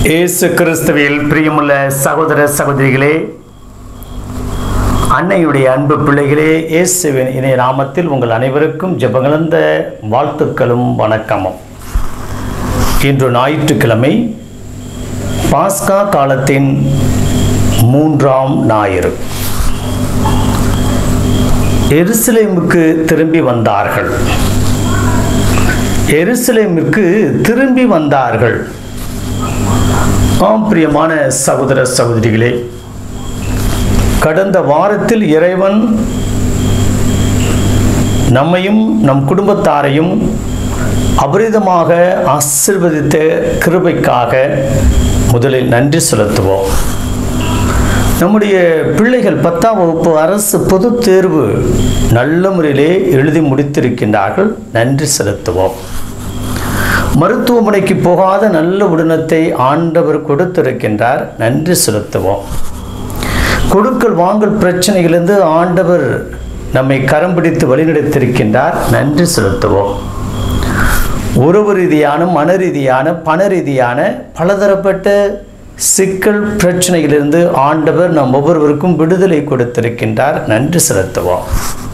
இயேசு கிறிஸ்துவில் பிரியமுள்ள சகோதர சகோதரிகளே அன்னையுடைய அன்பு பிள்ளைகளே இயேசுவின் இணைய நாமத்தில் உங்கள் அனைவருக்கும் ஜெபங்களந்த வாழ்த்துக்களும் வணக்கமும் இன்று ஞாயிற்றுக்கிழமை பாஸ்கா காலத்தின் மூன்றாம் ஞாயிறு எருசலேமுக்கு திரும்பி வந்தார்கள் எருசலேமிற்கு திரும்பி வந்தார்கள் ஆம் பிரியமான சகோதர சகோதரிகளே கடந்த வாரத்தில் இறைவன் நம்மையும் நம் குடும்பத்தாரையும் அபரிதமாக ஆசிர்வதித்த கிருபைக்காக முதலில் நன்றி செலுத்துவோம் நம்முடைய பிள்ளைகள் பத்தாம் வகுப்பு அரசு பொதுத் தேர்வு நல்ல முறையிலே எழுதி முடித்திருக்கின்றார்கள் நன்றி செலுத்துவோம் மருத்துவமனைக்கு போகாத நல்ல உடனத்தை ஆண்டவர் கொடுத்திருக்கின்றார் நன்றி செலுத்துவோம் கொடுக்கல் வாங்கல் பிரச்சனைகளிலிருந்து ஆண்டவர் நம்மை கரம் பிடித்து வழிநடத்திருக்கின்றார் நன்றி செலுத்துவோம் உறவு ரீதியான மன ரீதியான பண ரீதியான பலதரப்பட்ட சிக்கல் பிரச்சனையிலிருந்து ஆண்டவர் நம் ஒவ்வொருவருக்கும் விடுதலை கொடுத்திருக்கின்றார் நன்றி செலுத்துவோம்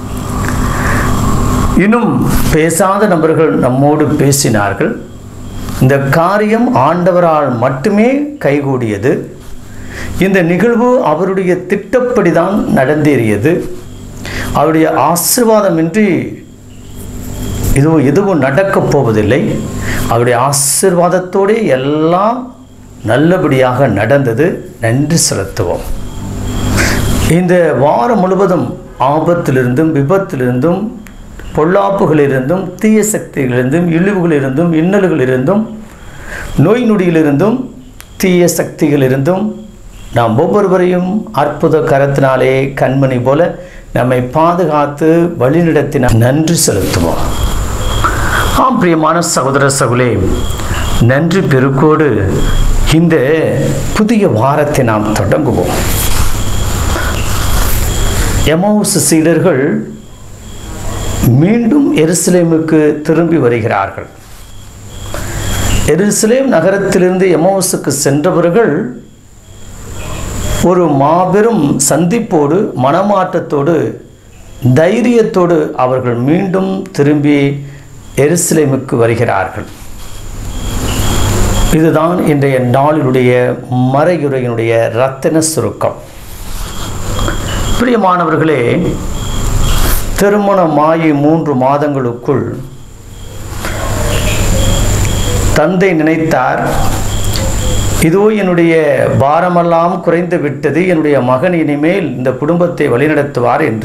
இன்னும் பேசாத நபர்கள் நம்மோடு பேசினார்கள் இந்த காரியம் ஆண்டவரால் மட்டுமே கைகூடியது இந்த நிகழ்வு அவருடைய திட்டப்படி தான் நடந்தேறியது அவருடைய ஆசிர்வாதமின்றி இதுவும் எதுவும் நடக்கப் போவதில்லை அவருடைய ஆசிர்வாதத்தோடே எல்லாம் நல்லபடியாக நடந்தது நன்றி செலுத்துவோம் இந்த வாரம் முழுவதும் ஆபத்திலிருந்தும் விபத்திலிருந்தும் பொல்லாப்புகளிலிருந்தும் தீய சக்திகளிலிருந்தும் இழிவுகளிலிருந்தும் இன்னல்களிலிருந்தும் நோய் நொடியிலிருந்தும் தீய சக்திகளிலிருந்தும் நாம் ஒவ்வொருவரையும் அற்புத கரத்தினாலே கண்மணி போல நம்மை பாதுகாத்து வழிநடத்தின நன்றி செலுத்துவோம் ஆம் பிரியமான சகோதர சகுலே நன்றி பெருக்கோடு இந்த புதிய வாரத்தை நாம் தொடங்குவோம் எமௌஸ் சீடர்கள் மீண்டும் எருசலேமுக்கு திரும்பி வருகிறார்கள் எருசலேம் நகரத்திலிருந்து எமோஸுக்கு சென்றவர்கள் ஒரு மாபெரும் சந்திப்போடு மனமாற்றத்தோடு தைரியத்தோடு அவர்கள் மீண்டும் திரும்பி எருசலேமுக்கு வருகிறார்கள் இதுதான் இன்றைய நாளினுடைய மறையுரையினுடைய ரத்தின சுருக்கம் பிரியமானவர்களே திருமணமாகி மூன்று மாதங்களுக்குள் தந்தை நினைத்தார் இதோ என்னுடைய பாரமெல்லாம் குறைந்து விட்டது என்னுடைய மகன் இனிமேல் இந்த குடும்பத்தை வழிநடத்துவார் என்று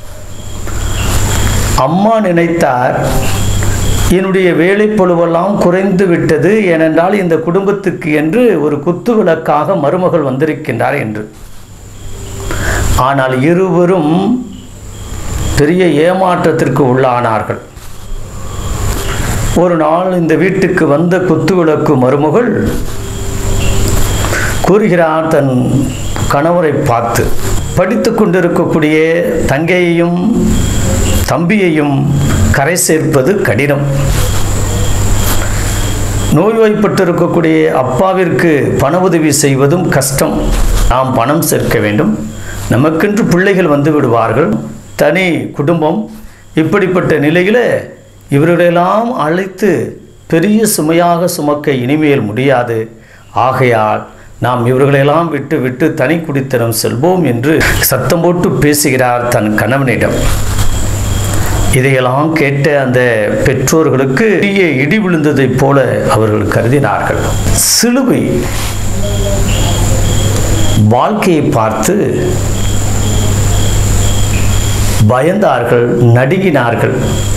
அம்மா நினைத்தார் என்னுடைய வேலைப்பொழுவெல்லாம் குறைந்து விட்டது ஏனென்றால் இந்த குடும்பத்துக்கு என்று ஒரு குத்துவிளக்காக மருமகள் வந்திருக்கின்றார் என்று ஆனால் இருவரும் பெரிய ஏமாற்றத்திற்கு உள்ளானார்கள் ஒரு நாள் இந்த வீட்டுக்கு வந்த குத்துவிளக்கு மருமகள் கூறுகிறார் தன் கணவரை பார்த்து படித்து கொண்டிருக்கக்கூடிய தங்கையையும் தம்பியையும் கரை சேர்ப்பது கடினம் நோய்வாய்ப்பட்டிருக்கக்கூடிய அப்பாவிற்கு பண உதவி செய்வதும் கஷ்டம் நாம் பணம் சேர்க்க வேண்டும் நமக்கென்று பிள்ளைகள் வந்து விடுவார்கள் தனி குடும்பம் இப்படிப்பட்ட நிலையில் இவர்களெல்லாம் அழைத்து பெரிய சுமையாக சுமக்க இனிமேல் முடியாது ஆகையால் நாம் இவர்களெல்லாம் விட்டு விட்டு தனி குடித்தனம் செல்வோம் என்று சத்தம் போட்டு பேசுகிறார் தன் கணவனிடம் இதையெல்லாம் கேட்ட அந்த பெற்றோர்களுக்கு பெரிய இடி விழுந்ததைப் போல அவர்கள் கருதினார்கள் சிலுவை வாழ்க்கையை பார்த்து பயந்தார்கள் நடுங்கினார்கள்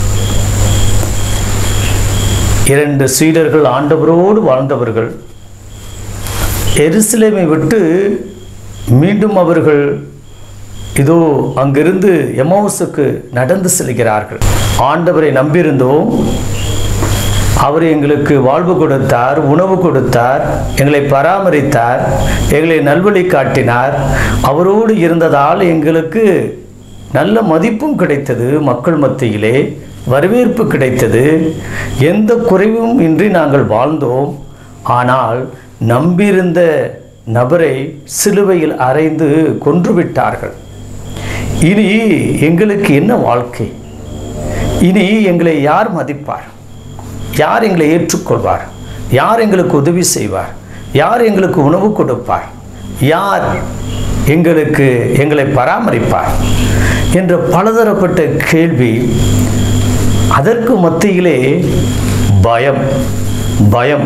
இரண்டு சீடர்கள் ஆண்டவரோடு வாழ்ந்தவர்கள் எருசலேமை விட்டு மீண்டும் அவர்கள் இதோ அங்கிருந்து எமௌஸுக்கு நடந்து செல்கிறார்கள் ஆண்டவரை நம்பியிருந்தோம் அவர் எங்களுக்கு வாழ்வு கொடுத்தார் உணவு கொடுத்தார் எங்களை பராமரித்தார் எங்களை நல்வழி காட்டினார் அவரோடு இருந்ததால் எங்களுக்கு நல்ல மதிப்பும் கிடைத்தது மக்கள் மத்தியிலே வரவேற்பு கிடைத்தது எந்த குறைவும் இன்றி நாங்கள் வாழ்ந்தோம் ஆனால் நம்பியிருந்த நபரை சிலுவையில் அறைந்து கொன்றுவிட்டார்கள் இனி எங்களுக்கு என்ன வாழ்க்கை இனி எங்களை யார் மதிப்பார் யார் எங்களை ஏற்றுக்கொள்வார் யார் எங்களுக்கு உதவி செய்வார் யார் எங்களுக்கு உணவு கொடுப்பார் யார் எங்களுக்கு எங்களை பராமரிப்பார் என்ற பலதரப்பட்ட கேள்வி அதற்கு மத்தியிலே பயம் பயம்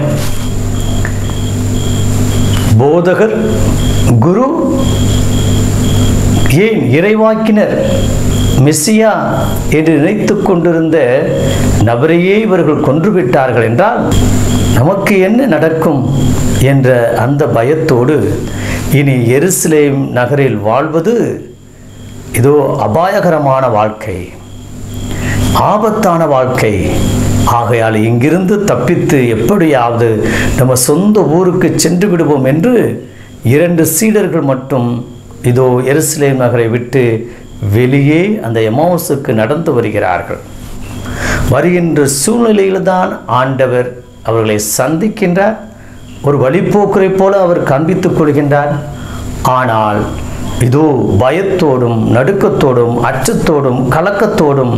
போதகர் குரு ஏன் இறைவாக்கினர் மெஸ்ஸியா என்று நினைத்து கொண்டிருந்த நபரையே இவர்கள் கொன்றுவிட்டார்கள் என்றால் நமக்கு என்ன நடக்கும் என்ற அந்த பயத்தோடு இனி எருசலேம் நகரில் வாழ்வது இதோ அபாயகரமான வாழ்க்கை ஆபத்தான வாழ்க்கை ஆகையால் இங்கிருந்து தப்பித்து எப்படியாவது நம்ம சொந்த ஊருக்கு சென்று விடுவோம் என்று இரண்டு சீடர்கள் மட்டும் இதோ எருசலேம் நகரை விட்டு வெளியே அந்த எமாவுஸுக்கு நடந்து வருகிறார்கள் வருகின்ற சூழ்நிலையில்தான் ஆண்டவர் அவர்களை சந்திக்கின்றார் ஒரு வழிப்போக்கரை போல அவர் காண்பித்துக் கொள்கின்றார் ஆனால் இதோ பயத்தோடும் நடுக்கத்தோடும் அச்சத்தோடும் கலக்கத்தோடும்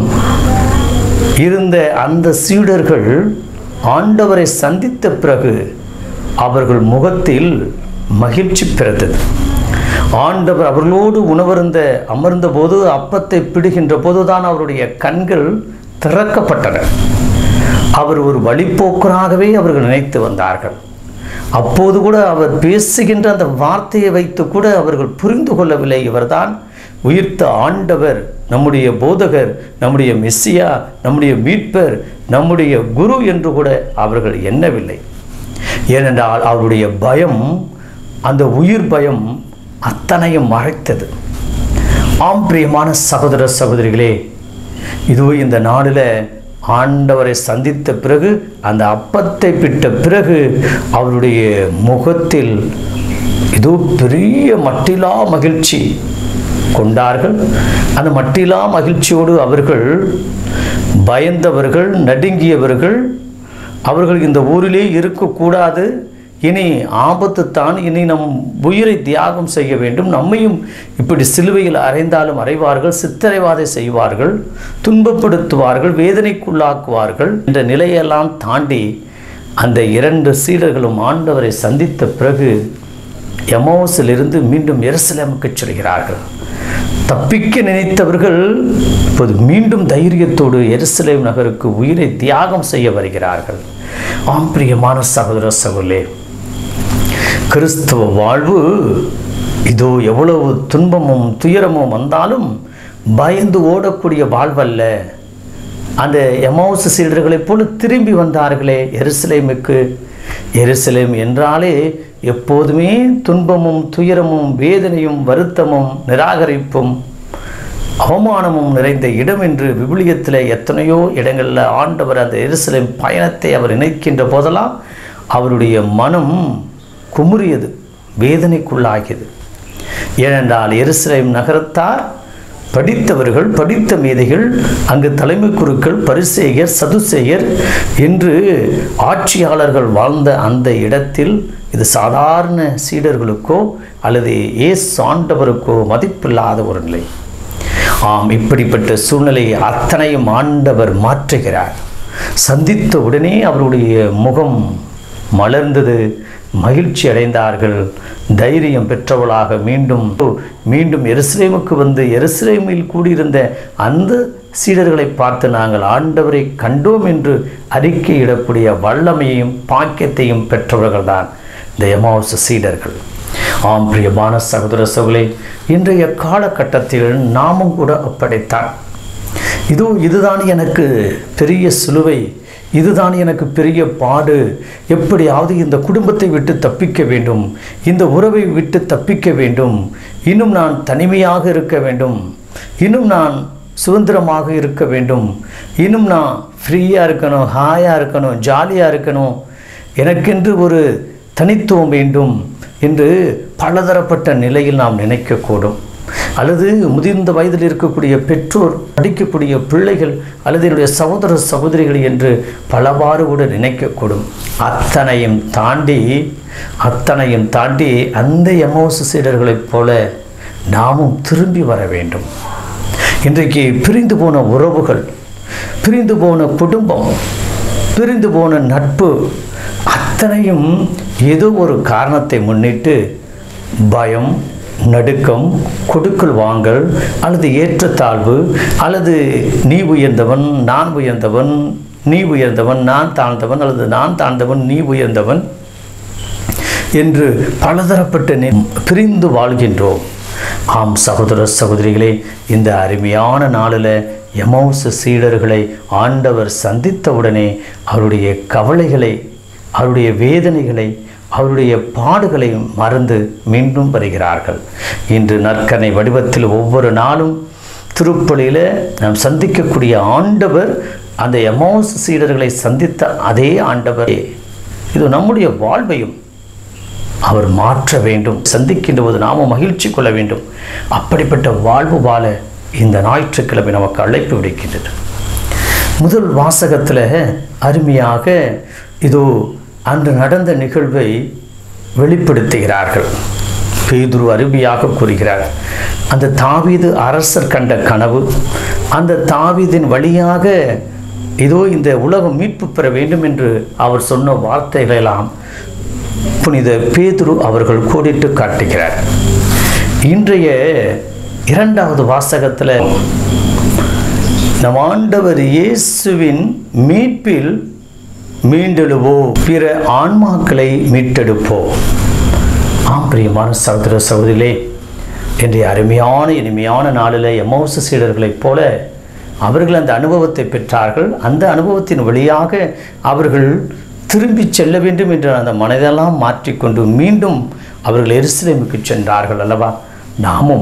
இருந்த அந்த சீடர்கள் ஆண்டவரை சந்தித்த பிறகு அவர்கள் முகத்தில் மகிழ்ச்சி பிறந்தது ஆண்டவர் அவர்களோடு உணவருந்த அமர்ந்த போது அப்பத்தை பிடுகின்ற போதுதான் அவருடைய கண்கள் திறக்கப்பட்டன அவர் ஒரு வழிப்போக்கராகவே அவர்கள் நினைத்து வந்தார்கள் அப்போது கூட அவர் பேசுகின்ற அந்த வார்த்தையை வைத்து கூட அவர்கள் புரிந்து கொள்ளவில்லை இவர்தான் உயிர்த்த ஆண்டவர் நம்முடைய போதகர் நம்முடைய மெஸ்ஸியா நம்முடைய மீட்பர் நம்முடைய குரு என்று கூட அவர்கள் எண்ணவில்லை ஏனென்றால் அவருடைய பயம் அந்த உயிர் பயம் அத்தனையும் மறைத்தது ஆம் பிரியமான சகோதர சகோதரிகளே இதோ இந்த நாளில் ஆண்டவரை சந்தித்த பிறகு அந்த அப்பத்தை பிட்ட பிறகு அவருடைய முகத்தில் இதோ பெரிய மட்டிலா மகிழ்ச்சி கொண்டார்கள் அந்த மட்டிலா மகிழ்ச்சியோடு அவர்கள் பயந்தவர்கள் நடுங்கியவர்கள் அவர்கள் இந்த ஊரிலே இருக்கக்கூடாது இனி ஆபத்து தான் இனி நம் உயிரை தியாகம் செய்ய வேண்டும் நம்மையும் இப்படி சிலுவையில் அறைந்தாலும் அறைவார்கள் சித்திரைவாதை செய்வார்கள் துன்பப்படுத்துவார்கள் வேதனைக்குள்ளாக்குவார்கள் என்ற நிலையெல்லாம் தாண்டி அந்த இரண்டு சீடர்களும் ஆண்டவரை சந்தித்த பிறகு எமோஸிலிருந்து மீண்டும் எருசலேமுக்கு செல்கிறார்கள் தப்பிக்க நினைத்தவர்கள் இப்போது மீண்டும் தைரியத்தோடு எருசலேம் நகருக்கு உயிரை தியாகம் செய்ய வருகிறார்கள் ஆம் பிரியமான சகோதர சகோலே கிறிஸ்துவ வாழ்வு இதோ எவ்வளவு துன்பமும் துயரமும் வந்தாலும் பயந்து ஓடக்கூடிய வாழ்வல்ல அந்த எமௌஸ் சீடர்களைப் போல திரும்பி வந்தார்களே எருசலேமுக்கு எருசலேம் என்றாலே எப்போதுமே துன்பமும் துயரமும் வேதனையும் வருத்தமும் நிராகரிப்பும் அவமானமும் நிறைந்த இடம் என்று விவிலியத்தில் எத்தனையோ இடங்களில் ஆண்டவர் அந்த எருசலேம் பயணத்தை அவர் நினைக்கின்ற போதெல்லாம் அவருடைய மனம் குமுறியது வேதனைக்குள்ளாகியது ஏனென்றால் எருசலேம் நகரத்தார் படித்தவர்கள் படித்த மேதைகள் அங்கு தலைமை குருக்கள் பரிசேயர் சதுசேயர் என்று ஆட்சியாளர்கள் வாழ்ந்த அந்த இடத்தில் இது சாதாரண சீடர்களுக்கோ அல்லது ஏஸ் ஆண்டவருக்கோ மதிப்பில்லாத ஒரு நிலை ஆம் இப்படிப்பட்ட சூழ்நிலையை அத்தனையும் ஆண்டவர் மாற்றுகிறார் சந்தித்த உடனே அவருடைய முகம் மலர்ந்தது மகிழ்ச்சி அடைந்தார்கள் தைரியம் பெற்றவளாக மீண்டும் மீண்டும் எருசலேமுக்கு வந்து எருசலேமில் கூடியிருந்த அந்த சீடர்களை பார்த்து நாங்கள் ஆண்டவரை கண்டோம் என்று அறிக்கையிடக்கூடிய வல்லமையையும் பாக்கியத்தையும் பெற்றவர்கள்தான் இந்த எமாவுஸ் சீடர்கள் ஆம் பிரியமான சகோதர சகோலே இன்றைய காலகட்டத்தில் நாமும் கூட அப்படித்தான் இதோ இதுதான் எனக்கு பெரிய சிலுவை இதுதான் எனக்கு பெரிய பாடு எப்படியாவது இந்த குடும்பத்தை விட்டு தப்பிக்க வேண்டும் இந்த உறவை விட்டு தப்பிக்க வேண்டும் இன்னும் நான் தனிமையாக இருக்க வேண்டும் இன்னும் நான் சுதந்திரமாக இருக்க வேண்டும் இன்னும் நான் ஃப்ரீயாக இருக்கணும் ஹாயாக இருக்கணும் ஜாலியாக இருக்கணும் எனக்கென்று ஒரு தனித்துவம் வேண்டும் என்று பலதரப்பட்ட நிலையில் நாம் நினைக்கக்கூடும் அல்லது முதிர்ந்த வயதில் இருக்கக்கூடிய பெற்றோர் படிக்கக்கூடிய பிள்ளைகள் அல்லது என்னுடைய சகோதர சகோதரிகள் என்று பலவாறு கூட நினைக்கக்கூடும் அத்தனையும் தாண்டி அத்தனையும் தாண்டி அந்த எமோசு சீடர்களைப் போல நாமும் திரும்பி வர வேண்டும் இன்றைக்கு பிரிந்து போன உறவுகள் பிரிந்து போன குடும்பம் பிரிந்து போன நட்பு அத்தனையும் ஏதோ ஒரு காரணத்தை முன்னிட்டு பயம் நடுக்கம் கொடுக்கல் வாங்கல் அல்லது ஏற்றத்தாழ்வு அல்லது நீ உயர்ந்தவன் நான் உயர்ந்தவன் நீ உயர்ந்தவன் நான் தாழ்ந்தவன் அல்லது நான் தாழ்ந்தவன் நீ உயர்ந்தவன் என்று பலதரப்பட்ட நி- பிரிந்து வாழ்கின்றோம் ஆம் சகோதர சகோதரிகளே இந்த அருமையான நாளில் எமௌச சீடர்களை ஆண்டவர் சந்தித்தவுடனே அவருடைய கவலைகளை அவருடைய வேதனைகளை அவருடைய பாடுகளை மறந்து மீண்டும் வருகிறார்கள் இன்று நற்கனை வடிவத்தில் ஒவ்வொரு நாளும் திருப்பலியில் நாம் சந்திக்கக்கூடிய ஆண்டவர் அந்த எமௌஸ் சீடர்களை சந்தித்த அதே ஆண்டவரே இது நம்முடைய வாழ்வையும் அவர் மாற்ற வேண்டும் சந்திக்கின்ற போது நாமும் மகிழ்ச்சி கொள்ள வேண்டும் அப்படிப்பட்ட வாழ்வு வாழ இந்த ஞாயிற்றுக்கிழமை நமக்கு அழைப்பு விடுக்கின்றது முதல் வாசகத்தில் அருமையாக இதோ அன்று நடந்த நிகழ்வை வெளிப்படுத்துகிறார்கள் பேதுரு அருமையாக கூறுகிறார் அந்த தாவீது அரசர் கண்ட கனவு அந்த தாவீதின் வழியாக இதோ இந்த உலகம் மீட்பு பெற வேண்டும் என்று அவர் சொன்ன வார்த்தைகளெல்லாம் புனித பேதுரு அவர்கள் கோடிட்டு காட்டுகிறார் இன்றைய இரண்டாவது வாசகத்தில் நம் ஆண்டவர் இயேசுவின் மீட்பில் மீண்டெழுவோ பிற ஆன்மாக்களை மீட்டெடுப்போ ஆம் பிரியமான சகோதர சகோதரிகளே இன்றைய அருமையான இனிமையான நாளில் எமோச சீடர்களைப் போல அவர்கள் அந்த அனுபவத்தை பெற்றார்கள் அந்த அனுபவத்தின் வழியாக அவர்கள் திரும்பி செல்ல வேண்டும் என்ற அந்த மனதெல்லாம் மாற்றிக்கொண்டு மீண்டும் அவர்கள் எருசலேமுக்கு சென்றார்கள் அல்லவா நாமும்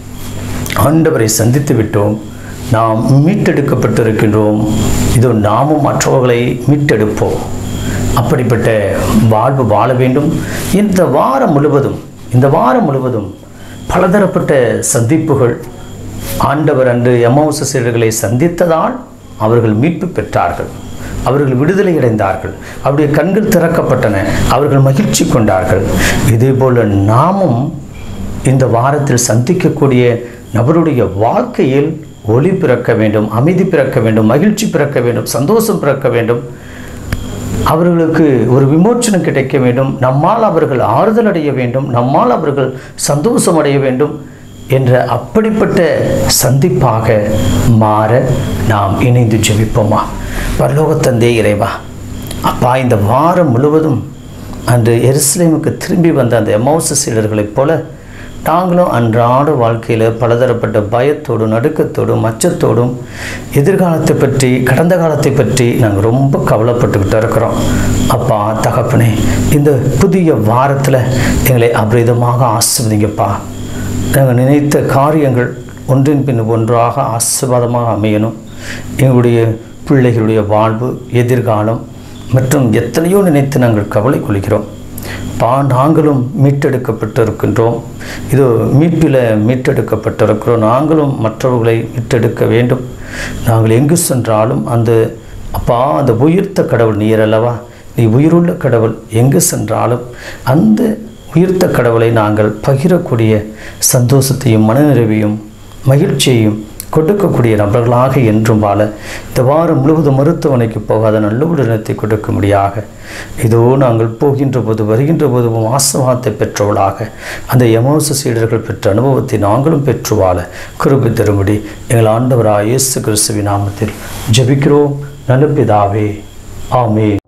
ஆண்டவரை சந்தித்து விட்டோம் நாம் மீட்டெடுக்கப்பட்டிருக்கின்றோம் இதோ நாமும் மற்றவர்களை மீட்டெடுப்போம் அப்படிப்பட்ட வாழ்வு வாழ வேண்டும் இந்த வாரம் முழுவதும் இந்த வாரம் முழுவதும் பலதரப்பட்ட சந்திப்புகள் ஆண்டவர் அன்று எமௌச சீடர்களை சந்தித்ததால் அவர்கள் மீட்பு பெற்றார்கள் அவர்கள் விடுதலை அடைந்தார்கள் அவருடைய கண்கள் திறக்கப்பட்டன அவர்கள் மகிழ்ச்சி கொண்டார்கள் இதேபோல நாமும் இந்த வாரத்தில் சந்திக்கக்கூடிய நபருடைய வாழ்க்கையில் ஒளி பிறக்க வேண்டும் அமைதி பிறக்க வேண்டும் மகிழ்ச்சி பிறக்க வேண்டும் சந்தோஷம் பிறக்க வேண்டும் அவர்களுக்கு ஒரு விமோச்சனம் கிடைக்க வேண்டும் நம்மால் அவர்கள் ஆறுதல் அடைய வேண்டும் நம்மால் அவர்கள் சந்தோஷம் அடைய வேண்டும் என்ற அப்படிப்பட்ட சந்திப்பாக மாற நாம் இணைந்து ஜெபிப்போமா பரலோகத்தந்தே இறைவா அப்பா இந்த வாரம் முழுவதும் அன்று எருசலேமுக்கு திரும்பி வந்த அந்த எமௌச சீடர்களைப் போல நாங்களும் அன்றாட வாழ்க்கையில் பலதரப்பட்ட பயத்தோடும் நடுக்கத்தோடும் அச்சத்தோடும் எதிர்காலத்தை பற்றி கடந்த காலத்தை பற்றி நாங்கள் ரொம்ப கவலைப்பட்டுக்கிட்டு இருக்கிறோம் அப்பா தகப்பனே இந்த புதிய வாரத்தில் எங்களை அபரிதமாக ஆசிர்வதிங்கப்பா நாங்கள் நினைத்த காரியங்கள் ஒன்றின் பின் ஒன்றாக ஆசீர்வாதமாக அமையணும் எங்களுடைய பிள்ளைகளுடைய வாழ்வு எதிர்காலம் மற்றும் எத்தனையோ நினைத்து நாங்கள் கவலை கொள்கிறோம் பா நாங்களும் மீட்டெடுக்கப்பட்டிருக்கின்றோம் இதோ மீட்பில் மீட்டெடுக்கப்பட்டிருக்கிறோம் நாங்களும் மற்றவர்களை மீட்டெடுக்க வேண்டும் நாங்கள் எங்கு சென்றாலும் அந்த அப்பா அந்த உயிர்த்த கடவுள் நீர் அல்லவா நீ உயிருள்ள கடவுள் எங்கு சென்றாலும் அந்த உயிர்த்த கடவுளை நாங்கள் பகிரக்கூடிய சந்தோஷத்தையும் மனநிறைவையும் மகிழ்ச்சியையும் கொடுக்கக்கூடிய நபர்களாக என்றும் வாழ இந்த வாரம் முழுவதும் மருத்துவமனைக்கு போகாத நல்ல உடனத்தை கொடுக்கும்படியாக இதோ நாங்கள் போகின்ற போது வருகின்ற போதும் ஆசவாத்தை பெற்றவளாக அந்த யமோச சீடர்கள் பெற்ற அனுபவத்தை நாங்களும் பெற்று வாழ கிருபை தரும்படி எங்கள் ஆண்டவராக இயேசு கிறிஸ்துவின் நாமத்தில் ஜெபிக்கிறோம் நல்ல பிதாவே ஆமே